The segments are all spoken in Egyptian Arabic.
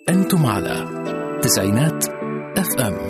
أنتم على تسعينات اف ام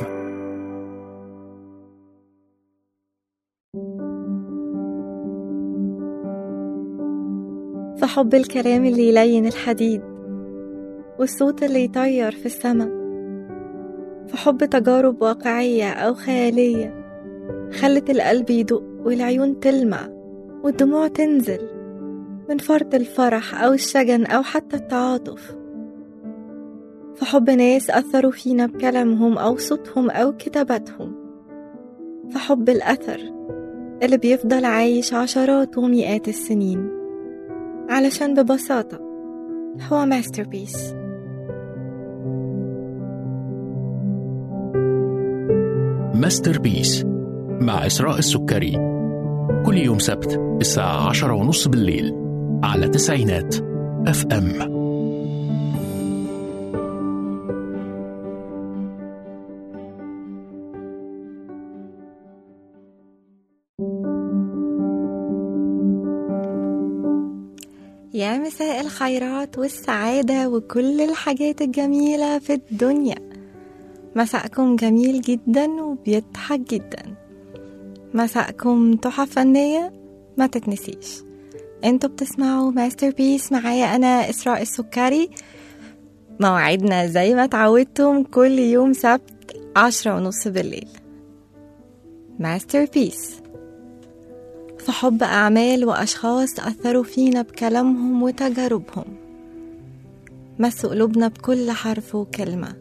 فحب الكلام اللي يلين الحديد والصوت اللي يطير في السما فحب تجارب واقعية أو خيالية خلت القلب يدق والعيون تلمع والدموع تنزل من فرط الفرح أو الشجن أو حتى التعاطف فحب ناس أثروا فينا بكلامهم أو صوتهم أو كتاباتهم فحب الأثر اللي بيفضل عايش عشرات ومئات السنين علشان ببساطة هو ماستربيس ماستر بيس مع إسراء السكري كل يوم سبت الساعة عشرة ونص بالليل على تسعينات اف ام يا مساء الخيرات والسعادة وكل الحاجات الجميلة في الدنيا مساءكم جميل جدا وبيضحك جدا مساءكم تحف فنية ما تتنسيش انتوا بتسمعوا ماستر بيس معايا انا اسراء السكري موعدنا زي ما تعودتم كل يوم سبت عشرة ونص بالليل ماستر بيس في حب أعمال وأشخاص أثروا فينا بكلامهم وتجاربهم مسوا قلوبنا بكل حرف وكلمة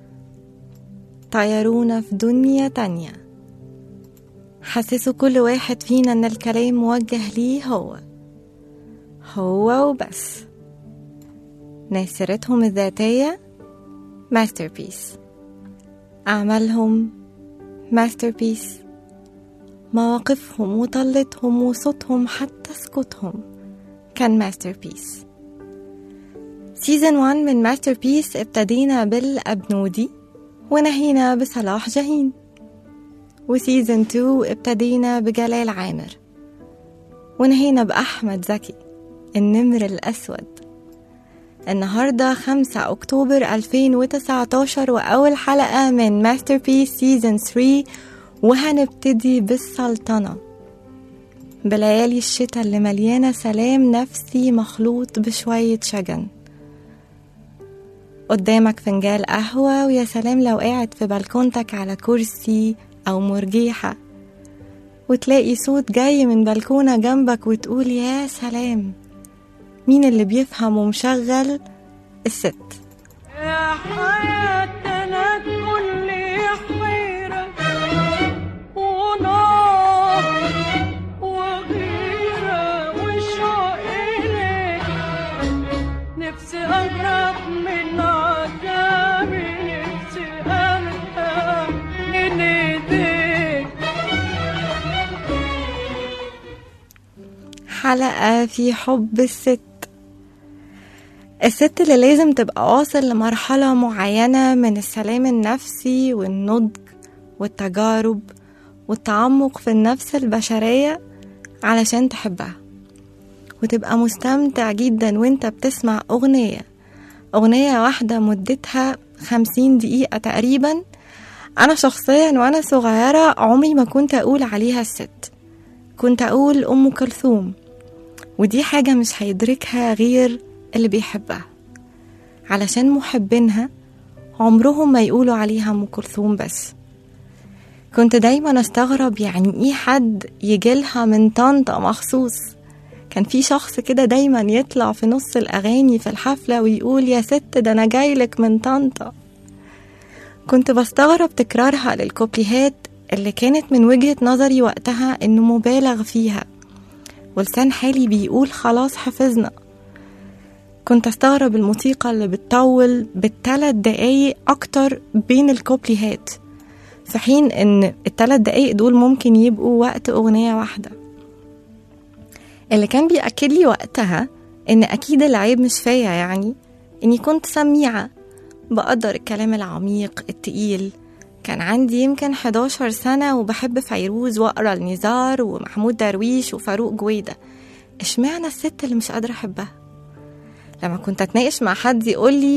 طيرونا في دنيا تانية حسسوا كل واحد فينا إن الكلام موجه ليه هو هو وبس ناس سيرتهم الذاتية ماستربيس أعمالهم ماستربيس مواقفهم وطلتهم وصوتهم حتى سكوتهم كان ماستر بيس سيزن 1 من ماستر بيس ابتدينا بالأبنودي ونهينا بصلاح جاهين وسيزن 2 ابتدينا بجلال عامر ونهينا بأحمد زكي النمر الأسود النهاردة 5 أكتوبر 2019 وأول حلقة من ماستر بيس سيزن 3 وهنبتدي بالسلطنة بليالي الشتاء اللي مليانة سلام نفسي مخلوط بشوية شجن قدامك فنجال قهوة ويا سلام لو قاعد في بلكونتك على كرسي أو مرجيحة وتلاقي صوت جاي من بلكونة جنبك وتقول يا سلام مين اللي بيفهم ومشغل الست يا حياتنا كل حيرة ونار وغيرة وشوق إليك نفسي أهرب من عذابي نفسي أرتاح من إيديك حلقة في حب الست الست اللي لازم تبقى واصل لمرحلة معينة من السلام النفسي والنضج والتجارب والتعمق في النفس البشرية علشان تحبها وتبقى مستمتع جدا وانت بتسمع أغنية أغنية واحدة مدتها خمسين دقيقة تقريبا أنا شخصيا وأنا صغيرة عمري ما كنت أقول عليها الست كنت أقول أم كلثوم ودي حاجة مش هيدركها غير اللي بيحبها علشان محبينها عمرهم ما يقولوا عليها أم كلثوم بس كنت دايما استغرب يعني ايه حد يجيلها من طنطا مخصوص كان في شخص كده دايما يطلع في نص الأغاني في الحفلة ويقول يا ست ده أنا جايلك من طنطا كنت بستغرب تكرارها للكوبليهات اللي كانت من وجهة نظري وقتها إنه مبالغ فيها ولسان حالي بيقول خلاص حفظنا كنت استغرب الموسيقى اللي بتطول بالثلاث دقايق أكتر بين الكوبليهات في حين إن الثلاث دقايق دول ممكن يبقوا وقت أغنية واحدة اللي كان بيأكد لي وقتها إن أكيد العيب مش فيا يعني إني كنت سميعة بقدر الكلام العميق التقيل كان عندي يمكن 11 سنة وبحب فيروز وأقرأ النزار ومحمود درويش وفاروق جويدة اشمعنى الست اللي مش قادرة أحبها لما كنت أتناقش مع حد يقول لي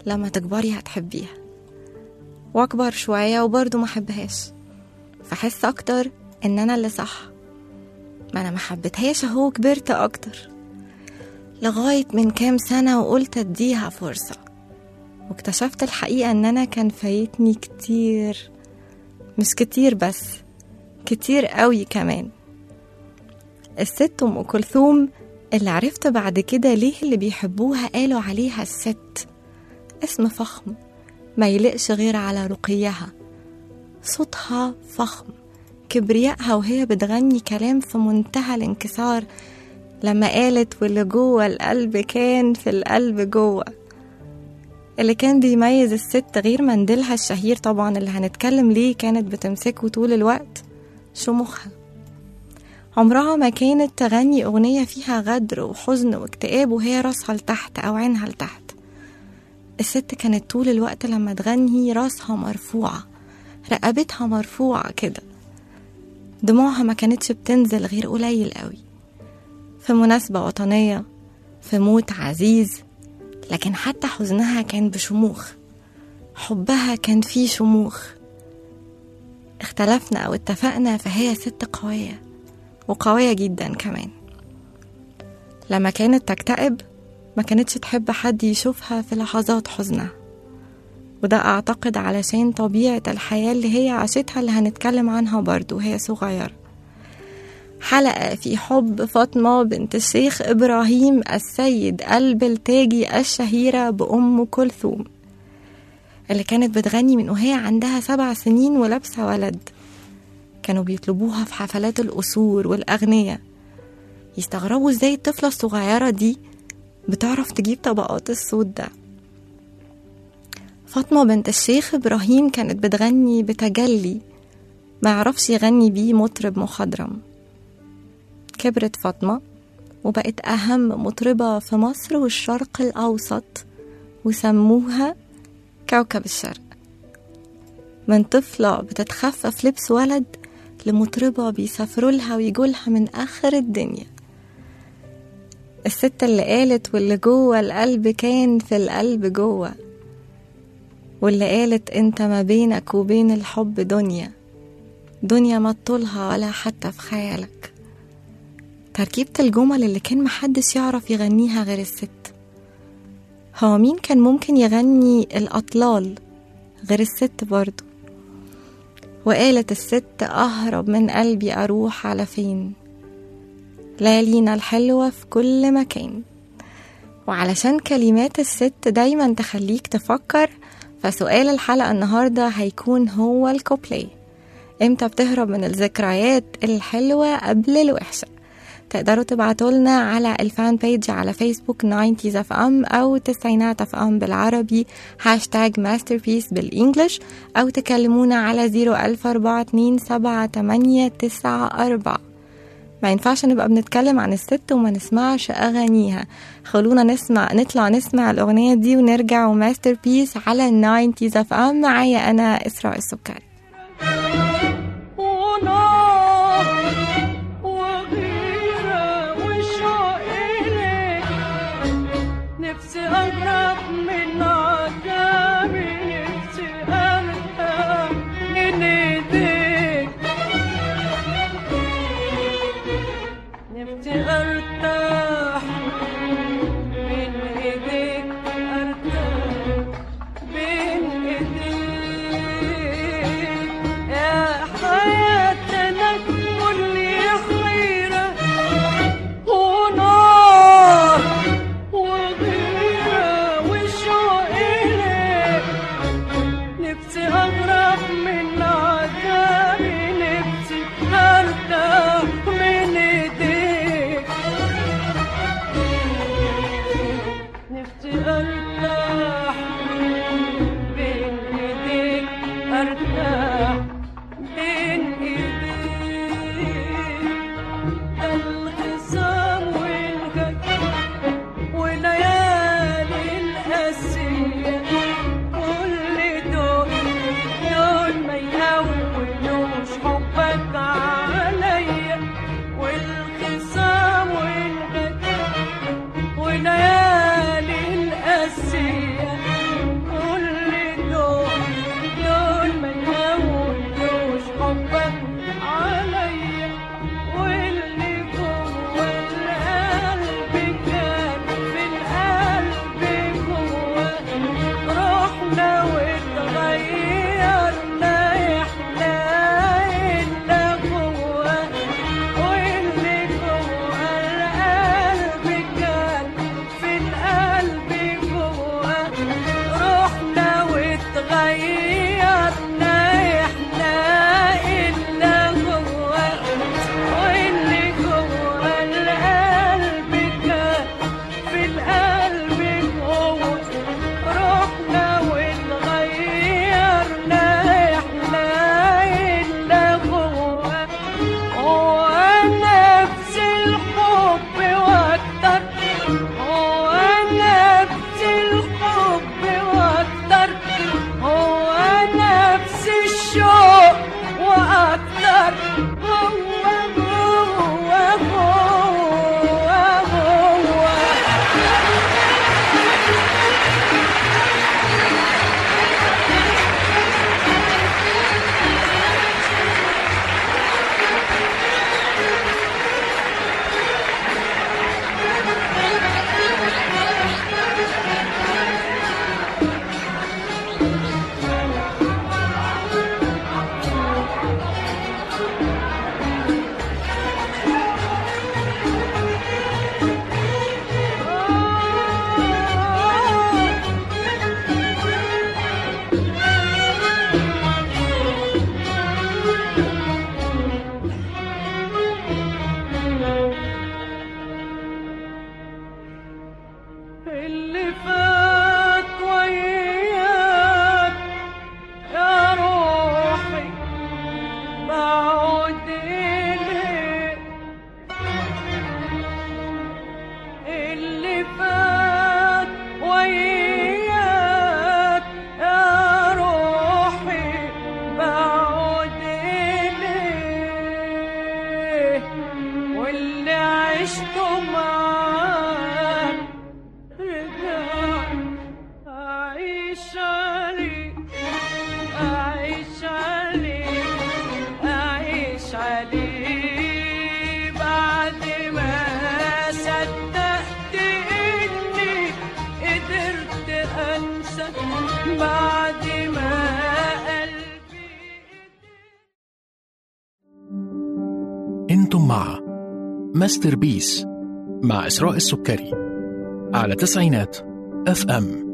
لما تكبري هتحبيها واكبر شوية وبرضه ما حبهاش فحس اكتر ان انا اللي صح ما انا ما حبيتهاش اهو كبرت اكتر لغاية من كام سنة وقلت اديها فرصة واكتشفت الحقيقة ان انا كان فايتني كتير مش كتير بس كتير قوي كمان الست ام كلثوم اللي عرفت بعد كده ليه اللي بيحبوها قالوا عليها الست اسم فخم ما يلقش غير على رقيها صوتها فخم كبريائها وهي بتغني كلام في منتهى الانكسار لما قالت واللي جوه القلب كان في القلب جوه اللي كان بيميز الست غير منديلها الشهير طبعا اللي هنتكلم ليه كانت بتمسكه طول الوقت شموخها عمرها ما كانت تغني أغنية فيها غدر وحزن واكتئاب وهي راسها لتحت أو عينها لتحت الست كانت طول الوقت لما تغني راسها مرفوعة رقبتها مرفوعة كده دموعها ما كانتش بتنزل غير قليل قوي في مناسبة وطنية في موت عزيز لكن حتى حزنها كان بشموخ حبها كان فيه شموخ اختلفنا أو اتفقنا فهي ست قوية وقوية جدا كمان لما كانت تكتئب ما كانتش تحب حد يشوفها في لحظات حزنها وده أعتقد علشان طبيعة الحياة اللي هي عاشتها اللي هنتكلم عنها برضو وهي صغيرة حلقة في حب فاطمة بنت الشيخ إبراهيم السيد قلب التاجي الشهيرة بأم كلثوم اللي كانت بتغني من وهي عندها سبع سنين ولابسة ولد كانوا بيطلبوها في حفلات القصور والأغنية يستغربوا ازاي الطفلة الصغيرة دي بتعرف تجيب طبقات الصوت ده فاطمة بنت الشيخ إبراهيم كانت بتغني بتجلي ما يعرفش يغني بيه مطرب مخضرم كبرت فاطمة وبقت أهم مطربة في مصر والشرق الأوسط وسموها كوكب الشرق من طفلة بتتخفف لبس ولد لمطربة بيسافروا لها ويجولها من آخر الدنيا الست اللي قالت واللي جوه القلب كان في القلب جوه واللي قالت انت ما بينك وبين الحب دنيا دنيا ما تطولها ولا حتى في خيالك تركيبة الجمل اللي كان محدش يعرف يغنيها غير الست هو مين كان ممكن يغني الأطلال غير الست برضو وقالت الست أهرب من قلبي أروح على فين ليالينا الحلوة في كل مكان وعلشان كلمات الست دايما تخليك تفكر فسؤال الحلقة النهاردة هيكون هو الكوبلي امتى بتهرب من الذكريات الحلوة قبل الوحشة تقدروا تبعتوا لنا على الفان بيج على فيسبوك 90 اف ام او تسعينات اف ام بالعربي هاشتاج ماستر بيس بالانجلش او تكلمونا على 004278894 ما ينفعش نبقى بنتكلم عن الست وما نسمعش اغانيها خلونا نسمع نطلع نسمع الاغنيه دي ونرجع وماستر بيس على 90 اف ام معايا انا اسراء السكري ونار وغيرة وشوق إليك نفسي أقرب من عذابي نفسي أرتاح من إيديك نفسي أرتاح من إيديك أرتاح بين إيديك يا حياتنا كل حيرة ونار وغيرة وشوق إليك نفسي أغرق من عذابي نفسي أرتاح من إيديك عشته معاك رجع أعيش عليه أعيش عليه أعيش عليه بعد ما صدقت إني قدرت أنسى بعد ما قلبي انتم مع ماستر بيس مع إسراء السكري على تسعينات اف ام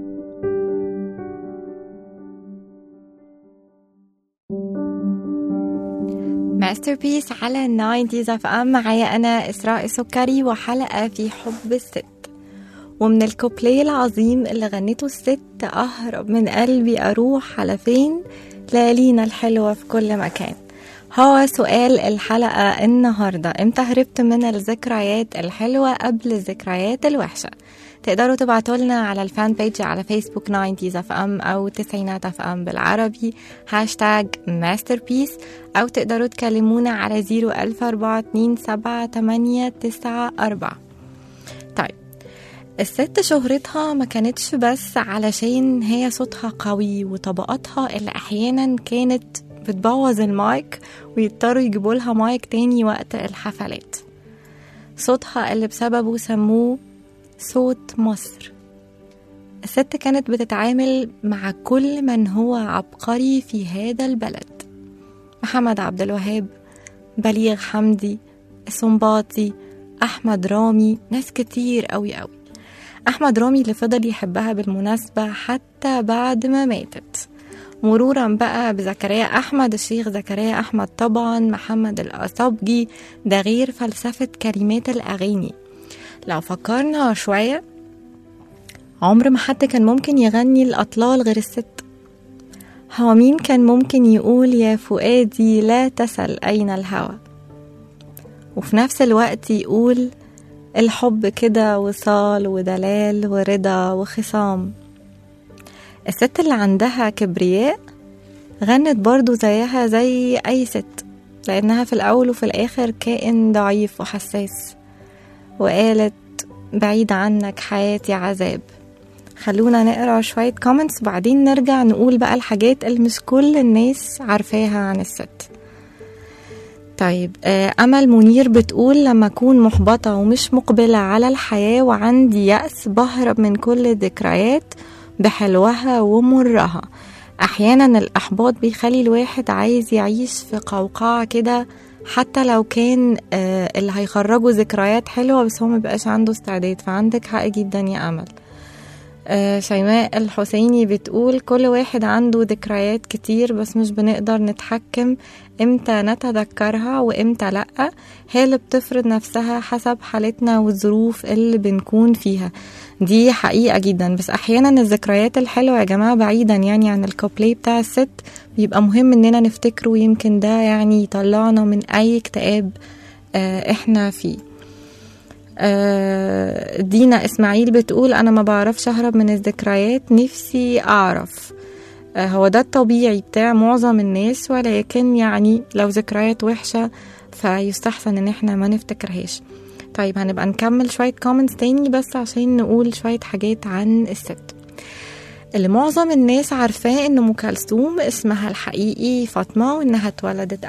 ماستر بيس على 90 اف ام معايا انا اسراء سكري وحلقه في حب الست ومن الكوبليه العظيم اللي غنته الست اهرب من قلبي اروح على فين ليالينا الحلوه في كل مكان هو سؤال الحلقة النهاردة امتى هربت من الذكريات الحلوة قبل الذكريات الوحشة تقدروا تبعتوا لنا على الفان بيج على فيسبوك 90 اف ام او تسعينات اف ام بالعربي هاشتاج ماستر بيس او تقدروا تكلمونا على 014278994 طيب الست شهرتها ما كانتش بس علشان هي صوتها قوي وطبقاتها اللي احيانا كانت بتبوظ المايك ويضطروا يجيبوا لها مايك تاني وقت الحفلات صوتها اللي بسببه سموه صوت مصر الست كانت بتتعامل مع كل من هو عبقري في هذا البلد محمد عبد الوهاب بليغ حمدي سنباطي أحمد رامي ناس كتير قوي قوي أحمد رامي اللي فضل يحبها بالمناسبة حتى بعد ما ماتت مرورا بقى بزكريا أحمد الشيخ زكريا أحمد طبعا محمد الأصابجي ده غير فلسفة كلمات الأغاني لو فكرنا شوية عمر ما حد كان ممكن يغني الأطلال غير الست هو مين كان ممكن يقول يا فؤادي لا تسل أين الهوى وفي نفس الوقت يقول الحب كده وصال ودلال ورضا وخصام الست اللي عندها كبرياء غنت برضو زيها زي أي ست لأنها في الأول وفي الآخر كائن ضعيف وحساس وقالت بعيد عنك حياتي عذاب خلونا نقرا شوية كومنتس وبعدين نرجع نقول بقى الحاجات اللي مش كل الناس عارفاها عن الست طيب آه، أمل منير بتقول لما أكون محبطة ومش مقبلة على الحياة وعندي يأس بهرب من كل الذكريات بحلوها ومرها أحيانا الإحباط بيخلي الواحد عايز يعيش في قوقعة كده حتى لو كان آه، اللي هيخرجوا ذكريات حلوة بس هو مبقاش عنده استعداد فعندك حق جدا يا أمل آه، شيماء الحسيني بتقول كل واحد عنده ذكريات كتير بس مش بنقدر نتحكم امتى نتذكرها وامتى لأ هي اللي بتفرض نفسها حسب حالتنا والظروف اللي بنكون فيها دي حقيقة جدا بس أحيانا الذكريات الحلوة يا جماعة بعيدا يعني عن الكوبلي بتاع الست بيبقى مهم إننا نفتكره ويمكن ده يعني يطلعنا من أي اكتئاب آه، إحنا فيه آه، دينا إسماعيل بتقول أنا ما بعرفش أهرب من الذكريات نفسي أعرف آه، هو ده الطبيعي بتاع معظم الناس ولكن يعني لو ذكريات وحشة فيستحسن إن إحنا ما نفتكرهاش طيب هنبقى نكمل شوية كومنتس تاني بس عشان نقول شوية حاجات عن الست اللي معظم الناس عارفاه ان ام كلثوم اسمها الحقيقي فاطمه وانها اتولدت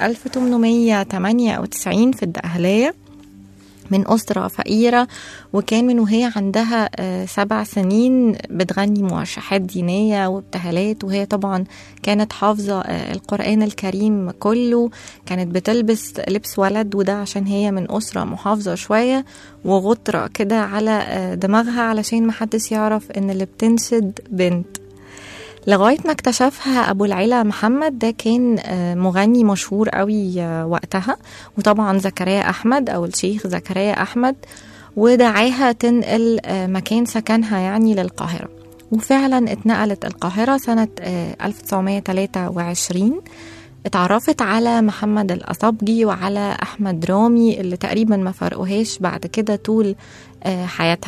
1898 في الدقهليه من أسرة فقيرة وكان من وهي عندها آه، سبع سنين بتغني موشحات دينية وابتهالات وهي طبعا كانت حافظة آه، القرآن الكريم كله كانت بتلبس لبس ولد وده عشان هي من أسرة محافظة شوية وغطرة كده على آه، دماغها علشان محدش يعرف إن اللي بتنشد بنت لغاية ما اكتشفها أبو العلا محمد ده كان آه، مغني مشهور قوي آه، وقتها وطبعا زكريا أحمد أو الشيخ زكريا أحمد ودعاها تنقل آه، مكان سكنها يعني للقاهرة وفعلا اتنقلت القاهرة سنة آه، 1923 اتعرفت على محمد الأصابجي وعلى أحمد رامي اللي تقريبا ما فرقوهاش بعد كده طول آه، حياتها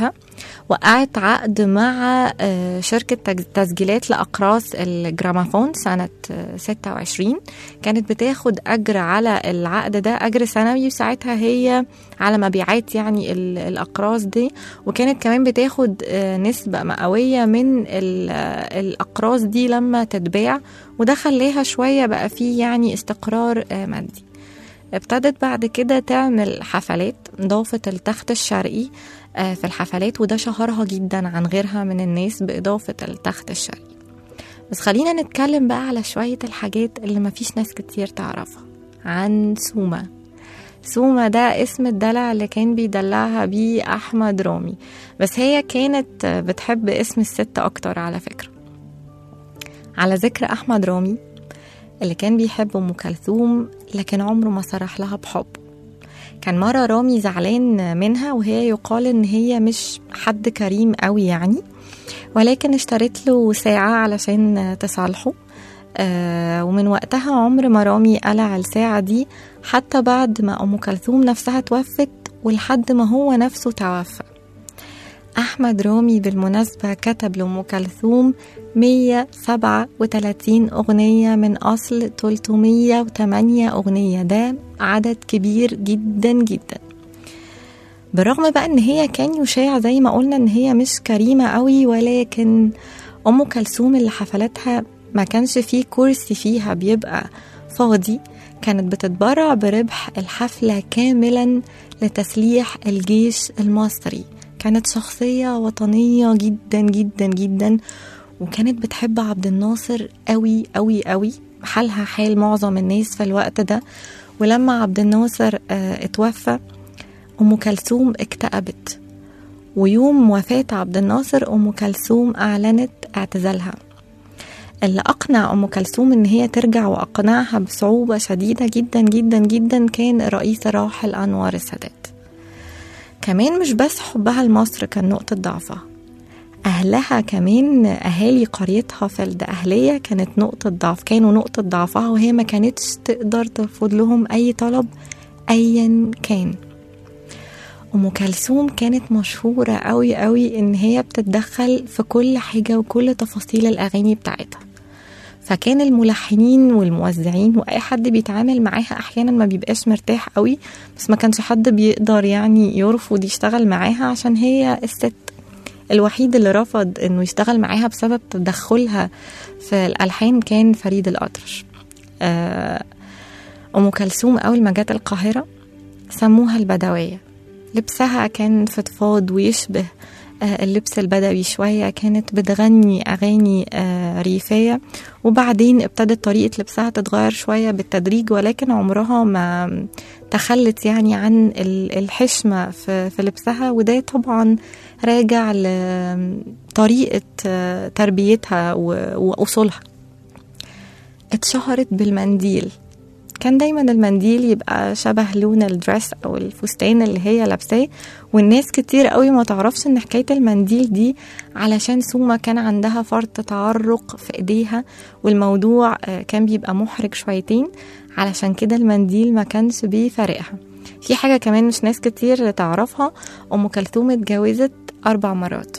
وقعت عقد مع آه، شركة تج- تسجيلات لأقراص الجرامافون سنة آه، 26 كانت بتاخد أجر على العقد ده أجر سنوي وساعتها هي على مبيعات يعني ال- الأقراص دي وكانت كمان بتاخد آه، نسبة مئوية من ال- آه، الأقراص دي لما تتباع وده خلاها شوية بقى فيه يعني استقرار آه، مادي ابتدت بعد كده تعمل حفلات ضافت التخت الشرقي آه، في الحفلات وده شهرها جدا عن غيرها من الناس بإضافة التخت الشرقي بس خلينا نتكلم بقى على شوية الحاجات اللي مفيش ناس كتير تعرفها عن سوما سوما ده اسم الدلع اللي كان بيدلعها بيه أحمد رامي بس هي كانت آه، بتحب اسم الست أكتر على فكرة على ذكر أحمد رامي اللي كان بيحب أم كلثوم لكن عمره ما صرح لها بحب كان مرة رامي زعلان منها وهي يقال إن هي مش حد كريم قوي يعني ولكن اشترت له ساعة علشان تصالحه آه ومن وقتها عمر ما رامي قلع الساعة دي حتى بعد ما أم كلثوم نفسها توفت ولحد ما هو نفسه توفى أحمد رامي بالمناسبة كتب لأم كلثوم 137 أغنية من أصل 308 أغنية ده عدد كبير جدا جدا بالرغم بقى ان هي كان يشاع زي ما قلنا ان هي مش كريمة قوي ولكن ام كلثوم اللي حفلاتها ما كانش فيه كرسي فيها بيبقى فاضي كانت بتتبرع بربح الحفلة كاملا لتسليح الجيش المصري كانت شخصية وطنية جدا جدا جدا وكانت بتحب عبد الناصر قوي قوي قوي حالها حال معظم الناس في الوقت ده ولما عبد الناصر آه، اتوفى أم كلثوم اكتئبت ويوم وفاة عبد الناصر أم كلثوم أعلنت اعتزالها اللي أقنع أم كلثوم إن هي ترجع وأقنعها بصعوبة شديدة جدا جدا جدا كان الرئيس الراحل أنور السادات كمان مش بس حبها لمصر كان نقطة ضعفها أهلها كمان أهالي قريتها في الدقهلية كانت نقطة ضعف كانوا نقطة ضعفها وهي ما كانتش تقدر ترفض لهم أي طلب أيا كان أم كلثوم كانت مشهورة قوي قوي إن هي بتتدخل في كل حاجة وكل تفاصيل الأغاني بتاعتها فكان الملحنين والموزعين واي حد بيتعامل معاها احيانا ما بيبقاش مرتاح قوي بس ما كانش حد بيقدر يعني يرفض يشتغل معاها عشان هي الست الوحيد اللي رفض انه يشتغل معاها بسبب تدخلها في الالحان كان فريد الاطرش آه، ام كلثوم اول ما جت القاهره سموها البدويه لبسها كان فضفاض ويشبه آه، اللبس البدوي شوية كانت بتغني أغاني آه، ريفية وبعدين ابتدت طريقة لبسها تتغير شوية بالتدريج ولكن عمرها ما تخلت يعني عن ال- الحشمة في في لبسها وده طبعا راجع لطريقة آه، تربيتها و- وأصولها اتشهرت بالمنديل كان دايما المنديل يبقى شبه لون الدرس او الفستان اللي هي لابساه والناس كتير قوي ما تعرفش ان حكايه المنديل دي علشان سوما كان عندها فرط تعرق في ايديها والموضوع آه، كان بيبقى محرج شويتين علشان كده المنديل ما كانش بيفارقها في حاجه كمان مش ناس كتير تعرفها ام كلثوم اتجوزت اربع مرات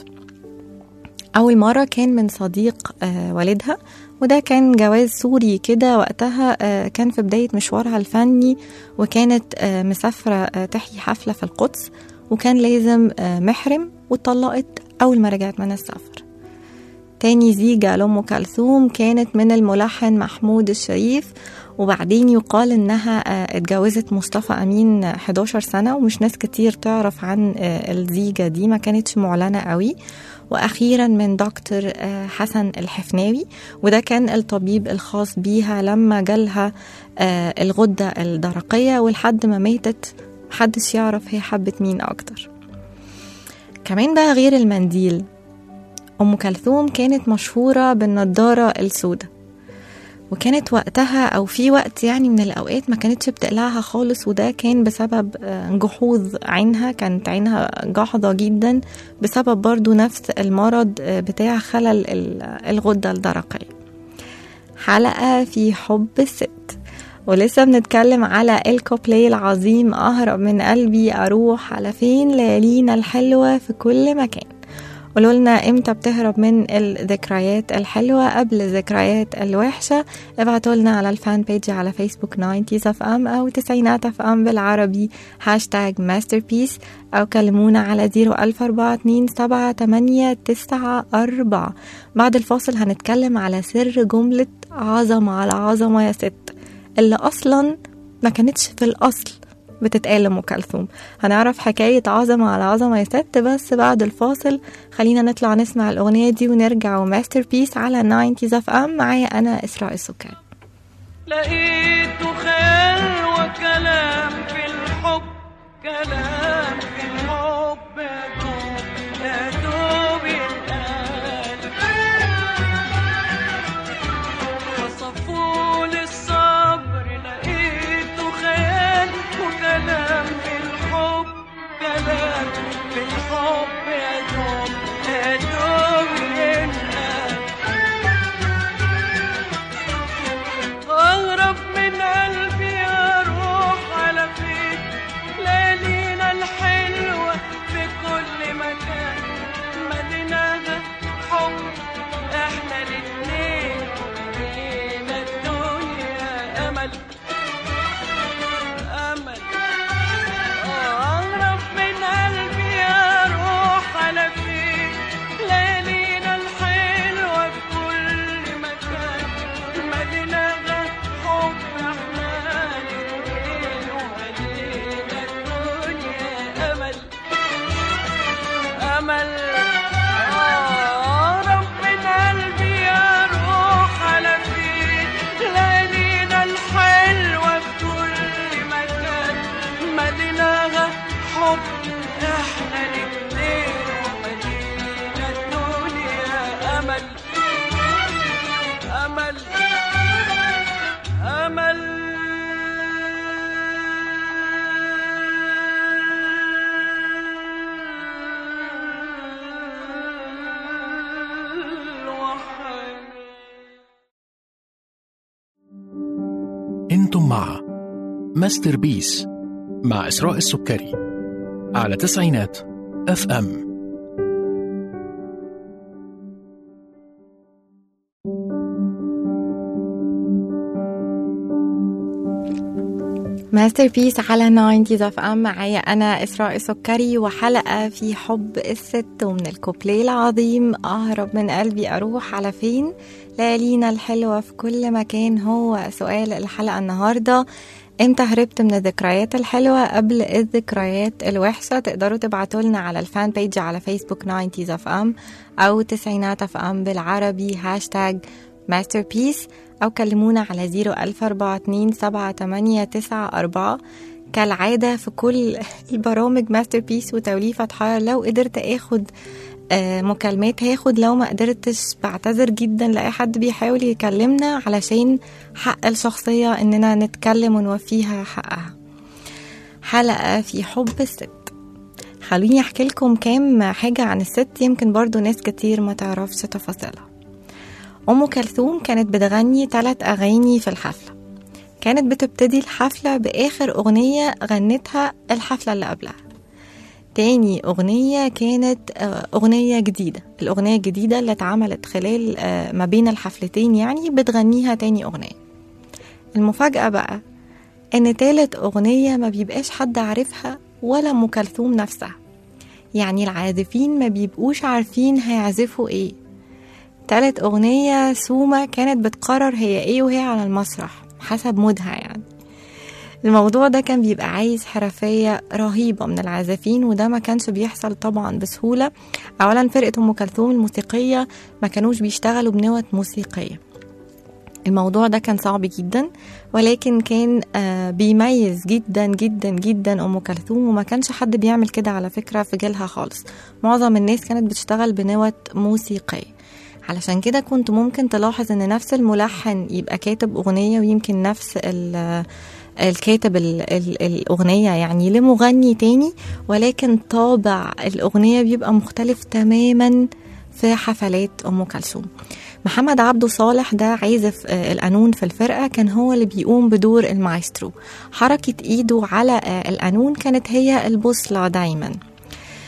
أول مرة كان من صديق آه، والدها وده كان جواز سوري كده وقتها آه، كان في بداية مشوارها الفني وكانت آه، مسافرة آه، تحيي حفلة في القدس وكان لازم آه، محرم واتطلقت أول ما رجعت من السفر تاني زيجة لأم كلثوم كانت من الملحن محمود الشريف وبعدين يقال إنها آه، اتجوزت مصطفى أمين 11 سنة ومش ناس كتير تعرف عن آه، الزيجة دي ما كانتش معلنة قوي واخيرا من دكتور آه، حسن الحفناوي وده كان الطبيب الخاص بيها لما جالها آه، الغده الدرقيه ولحد ما ماتت محدش يعرف هي حبت مين اكتر كمان بقى غير المنديل ام كلثوم كانت مشهوره بالنضاره السوداء وكانت وقتها او في وقت يعني من الاوقات ما كانتش بتقلعها خالص وده كان بسبب آه، جحوظ عينها كانت عينها جحظة جدا بسبب برضو نفس المرض آه، بتاع خلل ال- الغدة الدرقية حلقة في حب الست ولسه بنتكلم على الكوبلي العظيم أهرب من قلبي أروح على فين ليالينا الحلوة في كل مكان قولوا لنا امتى بتهرب من الذكريات الحلوة قبل الذكريات الوحشة ابعتوا لنا على الفان بيج على فيسبوك 90 اف ام او تسعينات اف ام بالعربي هاشتاج ماستر بيس او كلمونا على 01427 بعد الفاصل هنتكلم على سر جملة عظمة على عظمة يا ست اللي اصلا ما كانتش في الاصل بتتقال لأم كلثوم هنعرف حكاية عظمة على عظمة يا ست بس بعد الفاصل خلينا نطلع نسمع الأغنية دي ونرجع وماستر بيس على 90 اف ام معايا أنا إسراء السكري لقيته خيال وكلام في الحب كلام في الحب يا دوب يا دوب يتقال وصفوا للصبر لقيته خيال وكلام في الحب كلام في الحب يا دوب يا دوب يتقال أغرب من قلبي أروح على فين ليالينا الحلوة في كل مكان مدينة حب احنا الاتنين لينا الدنيا أمل أمل أغرب من قلبي أروح على فين ليالينا الحلوة في كل مكان مدينة حب احنا الاتنين ومدينة الدنيا أمل أمل أقرب من قلبي أروح على فين ليالينا الحلوة في كل مكان مدينة حب احنا الاتنين ومدينة الدنيا أمل أمل أمل وحنين انتم مع ماستر بيس مع إسراء السكري على تسعينات اف ام ماستر بيس على 90 اف ام معايا انا اسراء سكري وحلقه في حب الست ومن الكوبليه العظيم اهرب من قلبي اروح على فين ليالينا الحلوه في كل مكان هو سؤال الحلقه النهارده امتى هربت من الذكريات الحلوه قبل الذكريات الوحشه تقدروا تبعتوا لنا على الفان بيج على فيسبوك 90 اف ام او تسعينات اف ام بالعربي هاشتاج ماستر بيس أو كلمونا على زيرو ألف أربعة اتنين سبعة تمانية تسعة أربعة كالعادة في كل البرامج ماستر بيس وتوليفة حار لو قدرت اخد آه، مكالمات هاخد لو ما قدرتش بعتذر جدا لأي حد بيحاول يكلمنا علشان حق الشخصية اننا نتكلم ونوفيها حقها حلقة في حب الست خلوني احكي لكم كام حاجة عن الست يمكن برضو ناس كتير ما تعرفش تفاصيلها أم كلثوم كانت بتغني ثلاث أغاني في الحفلة كانت بتبتدي الحفلة بآخر أغنية غنتها الحفلة اللي قبلها تاني أغنية كانت آه، أغنية جديدة الأغنية الجديدة اللي اتعملت خلال آه، ما بين الحفلتين يعني بتغنيها تاني أغنية المفاجأة بقى إن تالت أغنية ما بيبقاش حد عارفها ولا أم كلثوم نفسها يعني العازفين ما بيبقوش عارفين هيعزفوا ايه تالت أغنية سوما كانت بتقرر هي ايه وهي على المسرح حسب مودها يعني الموضوع ده كان بيبقى عايز حرفية رهيبة من العازفين وده ما كانش بيحصل طبعا بسهولة أولا فرقة أم كلثوم الموسيقية ما كانوش بيشتغلوا بنوت موسيقية الموضوع ده كان صعب جدا ولكن كان آه، بيميز جدا جدا جدا ام كلثوم وما كانش حد بيعمل كده على فكره في جيلها خالص معظم الناس كانت بتشتغل بنوت موسيقيه علشان كده كنت ممكن تلاحظ ان نفس الملحن يبقى كاتب اغنيه ويمكن نفس ال- الكاتب ال ال الأغنية يعني لمغني تاني ولكن طابع الأغنية بيبقى مختلف تماما في حفلات أم كلثوم محمد عبده صالح ده عازف آه، القانون في الفرقة كان هو اللي بيقوم بدور المايسترو حركة إيده على آه، القانون كانت هي البوصلة دايما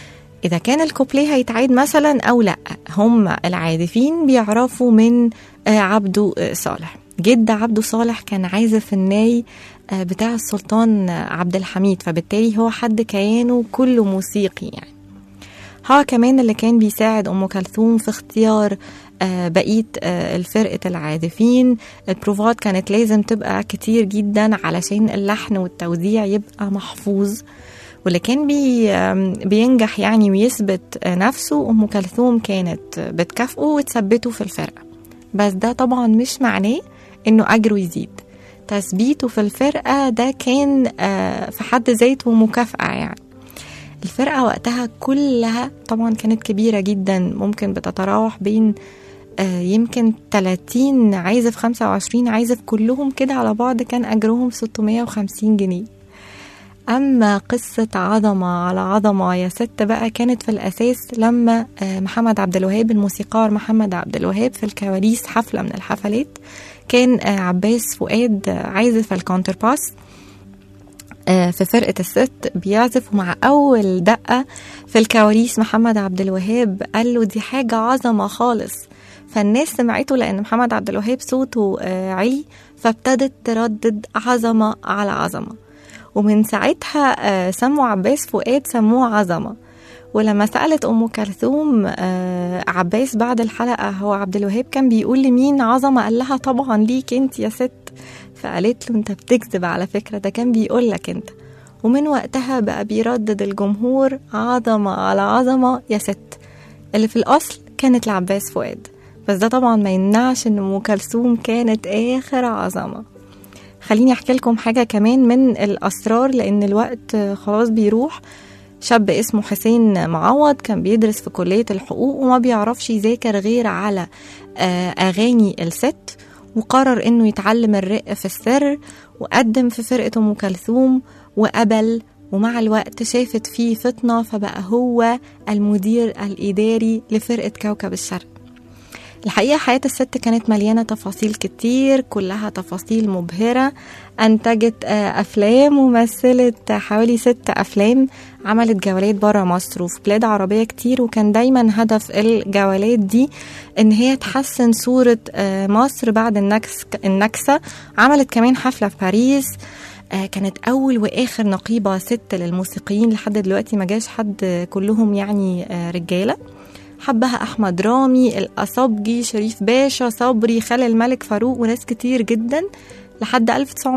إذا كان الكوبليه هيتعاد مثلا أو لأ هم العازفين بيعرفوا من آه، عبده آه، صالح جد عبده صالح كان عازف الناي آه، بتاع السلطان آه، عبد الحميد فبالتالي هو حد كيانه كله موسيقي يعني هو كمان اللي كان بيساعد أم كلثوم في اختيار آه، بقية آه، الفرقة العازفين البروفات كانت لازم تبقى كتير جدا علشان اللحن والتوزيع يبقى محفوظ واللي كان بي آم، بينجح يعني ويثبت آه، نفسه أم كلثوم كانت بتكافئه وتثبته في الفرقة بس ده طبعا مش معناه إنه أجره يزيد تثبيته في الفرقة ده كان آه، في حد ذاته مكافأة يعني الفرقة وقتها كلها طبعا كانت كبيرة جدا ممكن بتتراوح بين آه، يمكن 30 عازف 25 عازف كلهم كده على بعض كان أجرهم 650 جنيه أما قصة عظمة على عظمة يا ست بقى كانت في الأساس لما آه، محمد عبد الوهاب الموسيقار محمد عبد الوهاب في الكواليس حفلة من الحفلات كان آه، عباس فؤاد آه، عازف الكونترباس آه، في فرقة الست بيعزف ومع أول دقة في الكواليس محمد عبد الوهاب قال له دي حاجة عظمة خالص فالناس سمعته لأن محمد عبد الوهاب صوته آه، عالي فابتدت تردد عظمة على عظمة ومن ساعتها آه، سموا عباس فؤاد سموه عظمة ولما سألت أم كلثوم آه، عباس بعد الحلقة هو عبد الوهاب كان بيقول لمين عظمة قال لها طبعا ليك انت يا ست فقالت له انت بتكذب على فكرة ده كان بيقول لك انت ومن وقتها بقى بيردد الجمهور عظمة على عظمة يا ست اللي في الأصل كانت لعباس فؤاد بس ده طبعا ما يمنعش ان ام كلثوم كانت اخر عظمه خليني احكي لكم حاجه كمان من الاسرار لان الوقت خلاص بيروح شاب اسمه حسين معوض كان بيدرس في كلية الحقوق وما بيعرفش يذاكر غير على آه، أغاني الست وقرر إنه يتعلم الرق في السر وقدم في فرقة أم كلثوم وقبل ومع الوقت شافت فيه فطنة فبقى هو المدير الإداري لفرقة كوكب الشرق الحقيقة حياة الست كانت مليانة تفاصيل كتير كلها تفاصيل مبهرة أنتجت آه، أفلام ومثلت حوالي ست أفلام عملت جولات برا مصر وفي بلاد عربية كتير وكان دايما هدف الجولات دي إن هي تحسن صورة آه، مصر بعد النكس النكسة عملت كمان حفلة في باريس آه، كانت أول وآخر نقيبة ست للموسيقيين لحد دلوقتي ما جاش حد آه، كلهم يعني آه، رجالة حبها أحمد رامي الأصابجي شريف باشا صبري خالد الملك فاروق وناس كتير جدا لحد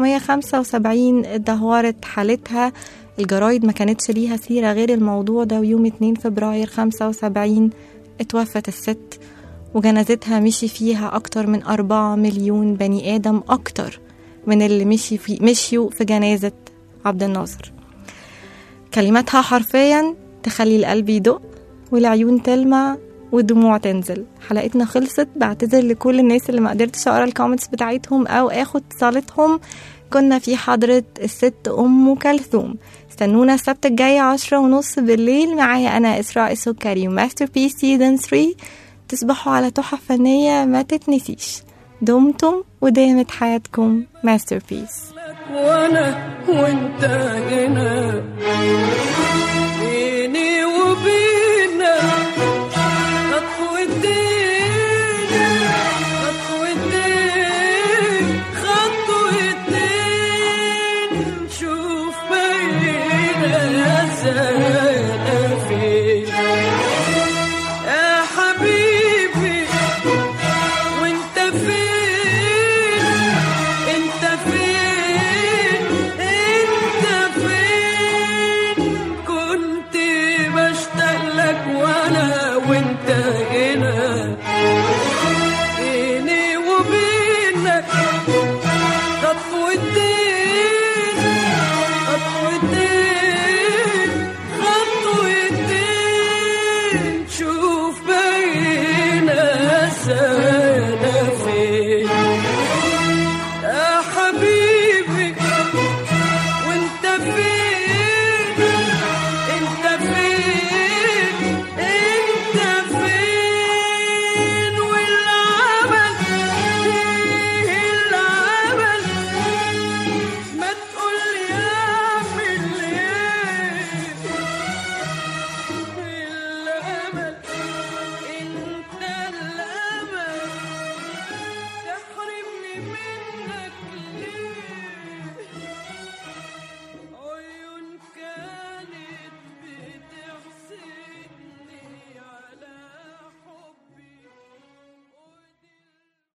1975 اتدهورت حالتها الجرايد ما كانتش ليها سيرة غير الموضوع ده ويوم 2 فبراير 75 اتوفت الست وجنازتها مشي فيها أكتر من أربعة مليون بني آدم أكتر من اللي مشي في مشيوا في جنازة عبد الناصر كلماتها حرفيا تخلي القلب يدق والعيون تلمع والدموع تنزل حلقتنا خلصت بعتذر لكل الناس اللي ما قدرتش اقرا الكومنتس بتاعتهم او اخد اتصالاتهم كنا في حضرة الست أم كلثوم استنونا السبت الجاي عشرة ونص بالليل معايا أنا إسراء السكري وماستر بيس سيزون 3 تصبحوا على تحف فنية ما تتنسيش دمتم ودامت حياتكم ماستر بيس وانا وانت هنا بيني وبينك خطوتين خطوتين خطوتين شوف بينا زاد فين يا حبيبي وانت فين انت فين انت فين كنت بشتاق لك وانا وانت